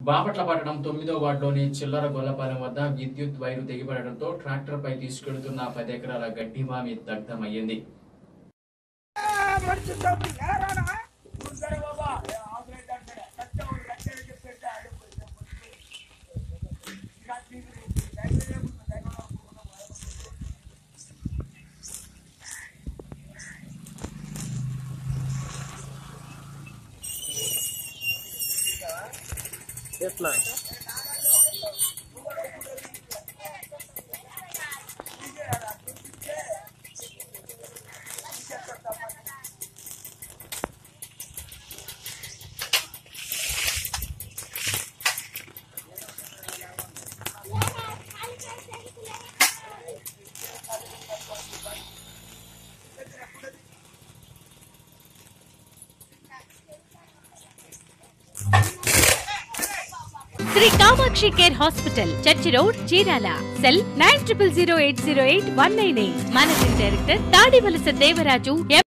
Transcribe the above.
బాపట్ల పట్టణం తొమ్మిదో వార్డులోని చిల్లర గొల్లపాలెం వద్ద విద్యుత్ వైరు తెగిపడడంతో ట్రాక్టర్ పై తీసుకెళ్తున్న పది ఎకరాల గడ్డి మామి దగ్ధమయ్యింది ఎట్లా Shri Kamakshi care hospital church road Chirala cell nine triple zero eight zero eight one nine eight managing director Tadivalasa Devaraju